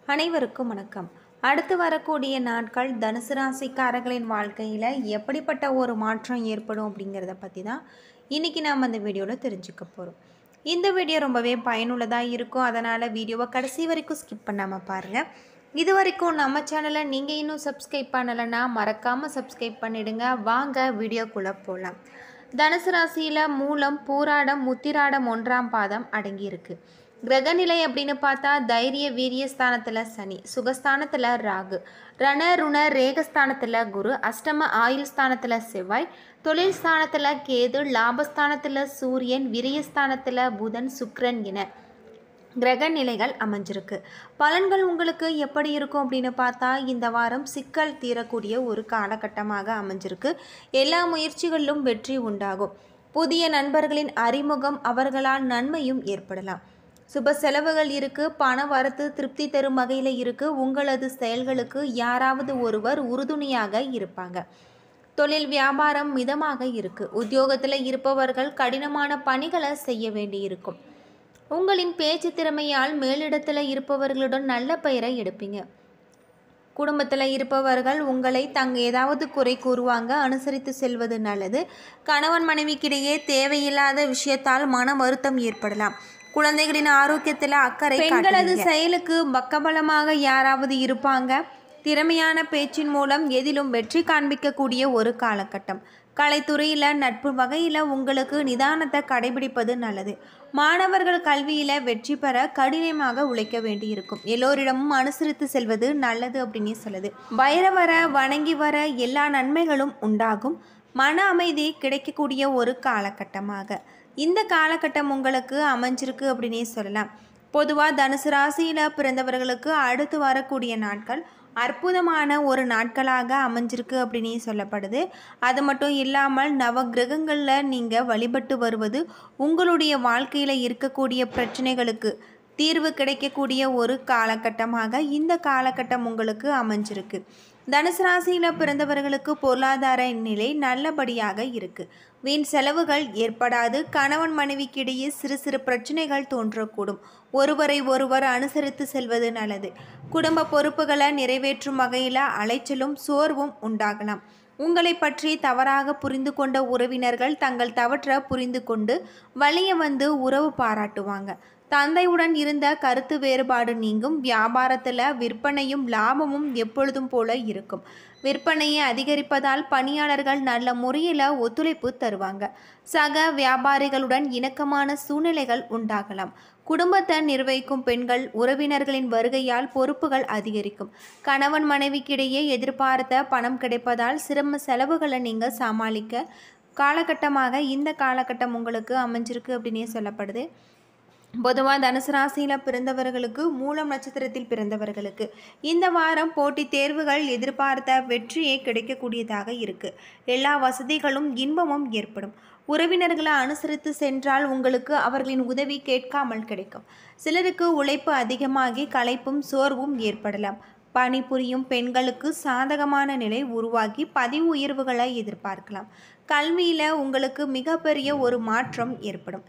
அனைவருக்கும் வணக்கம் அடுத்து வரக்கூடிய நாட்கள் தனுசு ராசிக்காரர்களின் வாழ்க்கையில் எப்படிப்பட்ட ஒரு மாற்றம் ஏற்படும் அப்படிங்கிறத பற்றி தான் இன்றைக்கி நாம் அந்த வீடியோவில் தெரிஞ்சுக்க போகிறோம் இந்த வீடியோ ரொம்பவே பயனுள்ளதாக இருக்கும் அதனால் வீடியோவை கடைசி வரைக்கும் ஸ்கிப் பண்ணாமல் பாருங்கள் இது வரைக்கும் நம்ம சேனலை நீங்கள் இன்னும் சப்ஸ்கிரைப் பண்ணலைன்னா மறக்காமல் சப்ஸ்கிரைப் பண்ணிடுங்க வாங்க வீடியோக்குள்ளே போகலாம் தனுசு ராசியில் மூலம் பூராடம் முத்திராடம் ஒன்றாம் பாதம் அடங்கியிருக்கு கிரகநிலை அப்படின்னு பார்த்தா தைரிய வீரிய ஸ்தானத்தில் சனி சுகஸ்தானத்தில் ராகு ரண ருண ரேகஸ்தானத்தில் குரு அஷ்டம ஆயுள் ஸ்தானத்தில் செவ்வாய் தொழில் ஸ்தானத்தில் கேது லாபஸ்தானத்தில் சூரியன் விரியஸ்தானத்தில் புதன் சுக்கிரன் என கிரக நிலைகள் அமைஞ்சிருக்கு பலன்கள் உங்களுக்கு எப்படி இருக்கும் அப்படின்னு பார்த்தா இந்த வாரம் சிக்கல் தீரக்கூடிய ஒரு காலகட்டமாக அமைஞ்சிருக்கு எல்லா முயற்சிகளிலும் வெற்றி உண்டாகும் புதிய நண்பர்களின் அறிமுகம் அவர்களால் நன்மையும் ஏற்படலாம் சுப செலவுகள் இருக்கு பண வரத்து திருப்தி தரும் வகையில் இருக்கு உங்களது செயல்களுக்கு யாராவது ஒருவர் உறுதுணையாக இருப்பாங்க தொழில் வியாபாரம் மிதமாக இருக்கு உத்தியோகத்தில் இருப்பவர்கள் கடினமான பணிகளை செய்ய வேண்டியிருக்கும் உங்களின் பேச்சு திறமையால் மேலிடத்தில் இருப்பவர்களுடன் நல்ல பெயரை எடுப்பீங்க குடும்பத்தில் இருப்பவர்கள் உங்களை தங்க ஏதாவது குறை கூறுவாங்க அனுசரித்து செல்வது நல்லது கணவன் மனைவிக்கிடையே தேவையில்லாத விஷயத்தால் மன வருத்தம் ஏற்படலாம் குழந்தைகளின் ஆரோக்கியத்தில் அக்கறை பெண்களது செயலுக்கு பக்கபலமாக யாராவது இருப்பாங்க திறமையான பேச்சின் மூலம் எதிலும் வெற்றி காண்பிக்கக்கூடிய ஒரு காலகட்டம் கலைத்துறையில் நட்பு வகையில் உங்களுக்கு நிதானத்தை கடைபிடிப்பது நல்லது மாணவர்கள் கல்வியில் வெற்றி பெற கடினமாக உழைக்க வேண்டியிருக்கும் எல்லோரிடமும் அனுசரித்து செல்வது நல்லது அப்படின்னு சொல்லுது பைரவர வணங்கி வர எல்லா நன்மைகளும் உண்டாகும் மன அமைதி கிடைக்கக்கூடிய ஒரு காலகட்டமாக இந்த காலகட்டம் உங்களுக்கு அமைஞ்சிருக்கு அப்படின்னே சொல்லலாம் பொதுவாக தனுசு ராசியில் பிறந்தவர்களுக்கு அடுத்து வரக்கூடிய நாட்கள் அற்புதமான ஒரு நாட்களாக அமைஞ்சிருக்கு அப்படின்னு சொல்லப்படுது அது மட்டும் இல்லாமல் நவ கிரகங்களில் நீங்கள் வழிபட்டு வருவது உங்களுடைய வாழ்க்கையில் இருக்கக்கூடிய பிரச்சனைகளுக்கு தீர்வு கிடைக்கக்கூடிய ஒரு காலகட்டமாக இந்த காலகட்டம் உங்களுக்கு அமைஞ்சிருக்கு தனுசு ராசியில் பிறந்தவர்களுக்கு பொருளாதார நிலை நல்லபடியாக இருக்கு வீண் செலவுகள் ஏற்படாது கணவன் மனைவிக்கிடையே சிறு சிறு பிரச்சனைகள் தோன்றக்கூடும் ஒருவரை ஒருவர் அனுசரித்து செல்வது நல்லது குடும்ப பொறுப்புகளை நிறைவேற்றும் வகையில் அலைச்சலும் சோர்வும் உண்டாகலாம் உங்களை பற்றி தவறாக புரிந்து கொண்ட உறவினர்கள் தங்கள் தவற்றை புரிந்து கொண்டு வழிய வந்து உறவு பாராட்டுவாங்க தந்தையுடன் இருந்த கருத்து வேறுபாடு நீங்கும் வியாபாரத்தில் விற்பனையும் லாபமும் எப்பொழுதும் போல இருக்கும் விற்பனையை அதிகரிப்பதால் பணியாளர்கள் நல்ல முறையில் ஒத்துழைப்பு தருவாங்க சக வியாபாரிகளுடன் இணக்கமான சூழ்நிலைகள் உண்டாகலாம் குடும்பத்தை நிர்வகிக்கும் பெண்கள் உறவினர்களின் வருகையால் பொறுப்புகள் அதிகரிக்கும் கணவன் மனைவிக்கிடையே எதிர்பார்த்த பணம் கிடைப்பதால் சிரம செலவுகளை நீங்கள் சமாளிக்க காலகட்டமாக இந்த காலகட்டம் உங்களுக்கு அமைஞ்சிருக்கு அப்படின்னே சொல்லப்படுது பொதுவாக தனுசு ராசியில் பிறந்தவர்களுக்கு மூலம் நட்சத்திரத்தில் பிறந்தவர்களுக்கு இந்த வாரம் போட்டித் தேர்வுகள் எதிர்பார்த்த வெற்றியே கிடைக்கக்கூடியதாக இருக்குது எல்லா வசதிகளும் இன்பமும் ஏற்படும் உறவினர்களை அனுசரித்து சென்றால் உங்களுக்கு அவர்களின் உதவி கேட்காமல் கிடைக்கும் சிலருக்கு உழைப்பு அதிகமாகி களைப்பும் சோர்வும் ஏற்படலாம் பணிபுரியும் பெண்களுக்கு சாதகமான நிலை உருவாகி பதிவு உயர்வுகளை எதிர்பார்க்கலாம் கல்வியில் உங்களுக்கு மிகப்பெரிய ஒரு மாற்றம் ஏற்படும்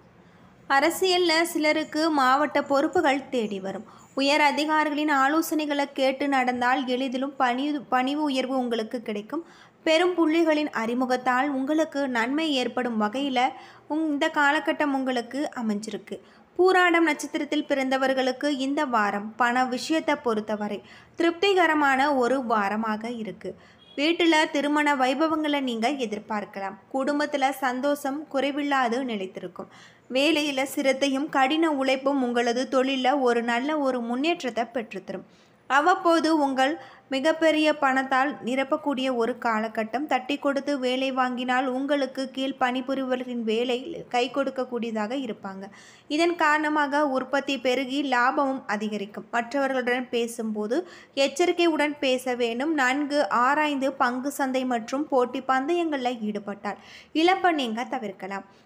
அரசியலில் சிலருக்கு மாவட்ட பொறுப்புகள் தேடி வரும் உயர் அதிகாரிகளின் ஆலோசனைகளை கேட்டு நடந்தால் எளிதிலும் பணி பணிவு உயர்வு உங்களுக்கு கிடைக்கும் பெரும் புள்ளிகளின் அறிமுகத்தால் உங்களுக்கு நன்மை ஏற்படும் வகையில் இந்த காலகட்டம் உங்களுக்கு அமைஞ்சிருக்கு பூராடம் நட்சத்திரத்தில் பிறந்தவர்களுக்கு இந்த வாரம் பண விஷயத்தை பொறுத்தவரை திருப்திகரமான ஒரு வாரமாக இருக்குது வீட்டில் திருமண வைபவங்களை நீங்கள் எதிர்பார்க்கலாம் குடும்பத்தில் சந்தோஷம் குறைவில்லாது நிலைத்திருக்கும் வேலையில் சிரத்தையும் கடின உழைப்பும் உங்களது தொழிலில் ஒரு நல்ல ஒரு முன்னேற்றத்தை பெற்றுத்தரும் அவ்வப்போது உங்கள் மிகப்பெரிய பணத்தால் நிரப்பக்கூடிய ஒரு காலகட்டம் தட்டி கொடுத்து வேலை வாங்கினால் உங்களுக்கு கீழ் பணிபுரிவர்களின் வேலை கை கொடுக்கக்கூடியதாக இருப்பாங்க இதன் காரணமாக உற்பத்தி பெருகி லாபமும் அதிகரிக்கும் மற்றவர்களுடன் பேசும்போது எச்சரிக்கையுடன் பேச வேண்டும் நன்கு ஆராய்ந்து பங்கு சந்தை மற்றும் போட்டி பந்தயங்களில் ஈடுபட்டால் இழப்பை நீங்கள் தவிர்க்கலாம்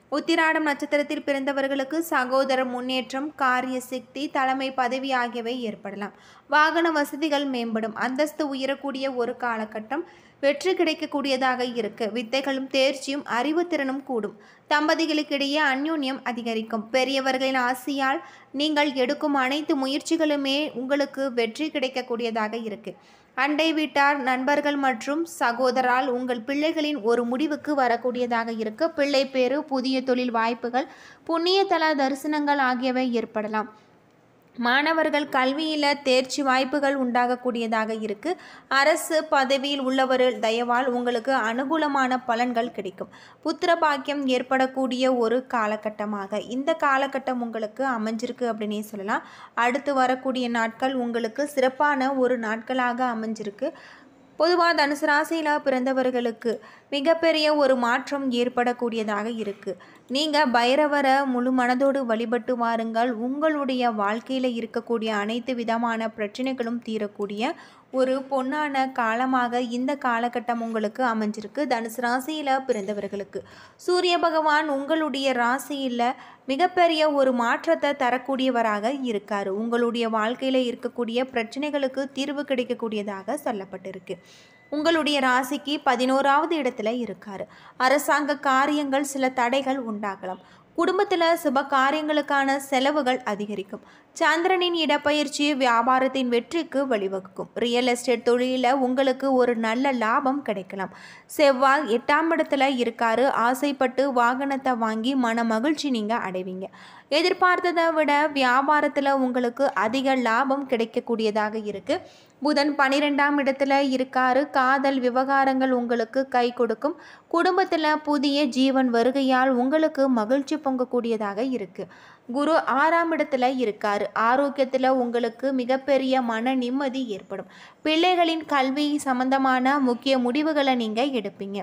உத்திராடம் நட்சத்திரத்தில் பிறந்தவர்களுக்கு சகோதர முன்னேற்றம் காரிய சக்தி தலைமை பதவி ஆகியவை ஏற்படலாம் வாகன வசதிகள் மேம்படும் அந்தஸ்து உயரக்கூடிய ஒரு காலகட்டம் வெற்றி கிடைக்கக்கூடியதாக இருக்கு வித்தைகளும் தேர்ச்சியும் அறிவுத்திறனும் கூடும் தம்பதிகளுக்கிடையே அந்யோன்யம் அதிகரிக்கும் பெரியவர்களின் ஆசையால் நீங்கள் எடுக்கும் அனைத்து முயற்சிகளுமே உங்களுக்கு வெற்றி கிடைக்கக்கூடியதாக இருக்கு அண்டை வீட்டார் நண்பர்கள் மற்றும் சகோதரால் உங்கள் பிள்ளைகளின் ஒரு முடிவுக்கு வரக்கூடியதாக இருக்கு பிள்ளை பேரு புதிய தொழில் வாய்ப்புகள் புண்ணிய தல தரிசனங்கள் ஆகியவை ஏற்படலாம் மாணவர்கள் கல்வியில் தேர்ச்சி வாய்ப்புகள் உண்டாகக்கூடியதாக இருக்கு அரசு பதவியில் உள்ளவர்கள் தயவால் உங்களுக்கு அனுகூலமான பலன்கள் கிடைக்கும் புத்திர பாக்கியம் ஏற்படக்கூடிய ஒரு காலகட்டமாக இந்த காலகட்டம் உங்களுக்கு அமைஞ்சிருக்கு அப்படின்னே சொல்லலாம் அடுத்து வரக்கூடிய நாட்கள் உங்களுக்கு சிறப்பான ஒரு நாட்களாக அமைஞ்சிருக்கு பொதுவாக தனுசு ராசியில் பிறந்தவர்களுக்கு மிகப்பெரிய ஒரு மாற்றம் ஏற்படக்கூடியதாக இருக்குது நீங்கள் பைரவரை முழு மனதோடு வழிபட்டு வாருங்கள் உங்களுடைய வாழ்க்கையில் இருக்கக்கூடிய அனைத்து விதமான பிரச்சனைகளும் தீரக்கூடிய ஒரு பொன்னான காலமாக இந்த காலகட்டம் உங்களுக்கு அமைஞ்சிருக்கு தனுசு ராசியில் பிறந்தவர்களுக்கு சூரிய பகவான் உங்களுடைய ராசியில் மிகப்பெரிய ஒரு மாற்றத்தை தரக்கூடியவராக இருக்கார் உங்களுடைய வாழ்க்கையில் இருக்கக்கூடிய பிரச்சனைகளுக்கு தீர்வு கிடைக்கக்கூடியதாக சொல்லப்பட்டிருக்கு உங்களுடைய ராசிக்கு பதினோராவது இடத்துல இருக்கார் அரசாங்க காரியங்கள் சில தடைகள் உண்டாகலாம் குடும்பத்தில் சுப காரியங்களுக்கான செலவுகள் அதிகரிக்கும் சந்திரனின் இடப்பயிற்சி வியாபாரத்தின் வெற்றிக்கு வழிவகுக்கும் ரியல் எஸ்டேட் தொழிலில் உங்களுக்கு ஒரு நல்ல லாபம் கிடைக்கலாம் செவ்வாய் எட்டாம் இடத்துல இருக்காரு ஆசைப்பட்டு வாகனத்தை வாங்கி மன மகிழ்ச்சி நீங்கள் அடைவீங்க எதிர்பார்த்ததை விட வியாபாரத்தில் உங்களுக்கு அதிக லாபம் கிடைக்கக்கூடியதாக இருக்குது புதன் பன்னிரெண்டாம் இடத்துல இருக்காரு காதல் விவகாரங்கள் உங்களுக்கு கை கொடுக்கும் குடும்பத்தில் புதிய ஜீவன் வருகையால் உங்களுக்கு மகிழ்ச்சி பொங்கக்கூடியதாக இருக்கு குரு ஆறாம் இடத்துல இருக்காரு ஆரோக்கியத்தில் உங்களுக்கு மிகப்பெரிய மன நிம்மதி ஏற்படும் பிள்ளைகளின் கல்வி சம்பந்தமான முக்கிய முடிவுகளை நீங்கள் எடுப்பீங்க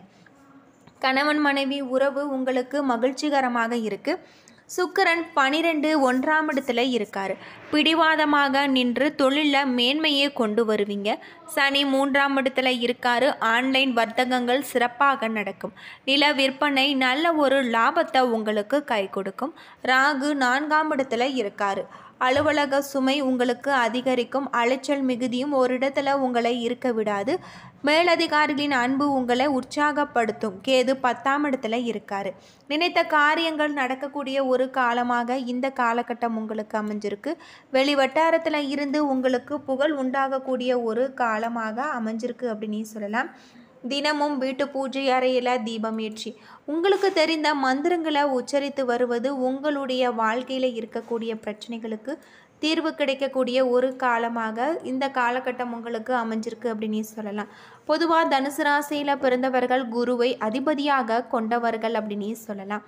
கணவன் மனைவி உறவு உங்களுக்கு மகிழ்ச்சிகரமாக இருக்குது சுக்கிரன் பனிரெண்டு ஒன்றாம் இடத்துல இருக்கார் பிடிவாதமாக நின்று தொழிலில் மேன்மையை கொண்டு வருவீங்க சனி மூன்றாம் இடத்துல இருக்காரு ஆன்லைன் வர்த்தகங்கள் சிறப்பாக நடக்கும் நில விற்பனை நல்ல ஒரு லாபத்தை உங்களுக்கு கை கொடுக்கும் ராகு நான்காம் இடத்துல இருக்காரு அலுவலக சுமை உங்களுக்கு அதிகரிக்கும் அலைச்சல் மிகுதியும் ஒரு இடத்துல உங்களை இருக்க விடாது மேலதிகாரிகளின் அன்பு உங்களை உற்சாகப்படுத்தும் கேது பத்தாம் இடத்துல இருக்காரு நினைத்த காரியங்கள் நடக்கக்கூடிய ஒரு காலமாக இந்த காலகட்டம் உங்களுக்கு அமைஞ்சிருக்கு வெளி வட்டாரத்தில் இருந்து உங்களுக்கு புகழ் உண்டாகக்கூடிய ஒரு காலமாக அமைஞ்சிருக்கு அப்படின்னு சொல்லலாம் தினமும் வீட்டு பூஜை அறையில் தீபம் ஏற்றி உங்களுக்கு தெரிந்த மந்திரங்களை உச்சரித்து வருவது உங்களுடைய வாழ்க்கையில் இருக்கக்கூடிய பிரச்சனைகளுக்கு தீர்வு கிடைக்கக்கூடிய ஒரு காலமாக இந்த காலகட்டம் உங்களுக்கு அமைஞ்சிருக்கு அப்படின்னு சொல்லலாம் பொதுவாக தனுசு ராசியில் பிறந்தவர்கள் குருவை அதிபதியாக கொண்டவர்கள் அப்படின்னு சொல்லலாம்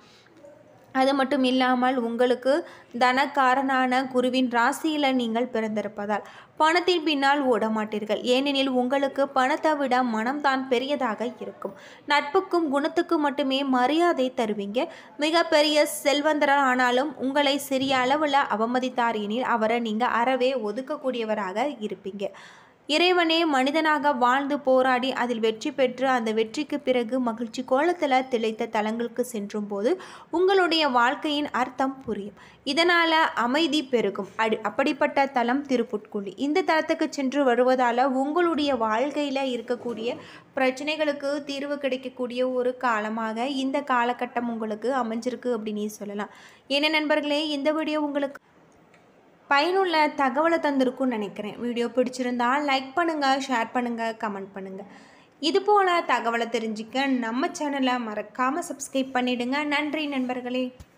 அது மட்டும் இல்லாமல் உங்களுக்கு தனக்காரனான குருவின் ராசியில் நீங்கள் பிறந்திருப்பதால் பணத்தின் பின்னால் ஓட மாட்டீர்கள் ஏனெனில் உங்களுக்கு பணத்தை விட மனம்தான் பெரியதாக இருக்கும் நட்புக்கும் குணத்துக்கும் மட்டுமே மரியாதை தருவீங்க மிகப்பெரிய செல்வந்தரால் ஆனாலும் உங்களை சிறிய அளவில் அவமதித்தார் எனில் அவரை நீங்கள் அறவே ஒதுக்கக்கூடியவராக இருப்பீங்க இறைவனே மனிதனாக வாழ்ந்து போராடி அதில் வெற்றி பெற்று அந்த வெற்றிக்கு பிறகு மகிழ்ச்சி கோலத்தில் திளைத்த தலங்களுக்கு சென்றும் போது உங்களுடைய வாழ்க்கையின் அர்த்தம் புரியும் இதனால் அமைதி பெருகும் அடி அப்படிப்பட்ட தலம் திருப்புட்குழி இந்த தலத்துக்கு சென்று வருவதால் உங்களுடைய வாழ்க்கையில் இருக்கக்கூடிய பிரச்சனைகளுக்கு தீர்வு கிடைக்கக்கூடிய ஒரு காலமாக இந்த காலகட்டம் உங்களுக்கு அமைஞ்சிருக்கு அப்படின்னு சொல்லலாம் என்ன நண்பர்களே இந்த வீடியோ உங்களுக்கு பயனுள்ள தகவலை தந்திருக்கும்னு நினைக்கிறேன் வீடியோ பிடிச்சிருந்தா லைக் பண்ணுங்கள் ஷேர் பண்ணுங்கள் கமெண்ட் பண்ணுங்கள் இது போல் தகவலை தெரிஞ்சுக்க நம்ம சேனலை மறக்காமல் சப்ஸ்கிரைப் பண்ணிடுங்க நன்றி நண்பர்களே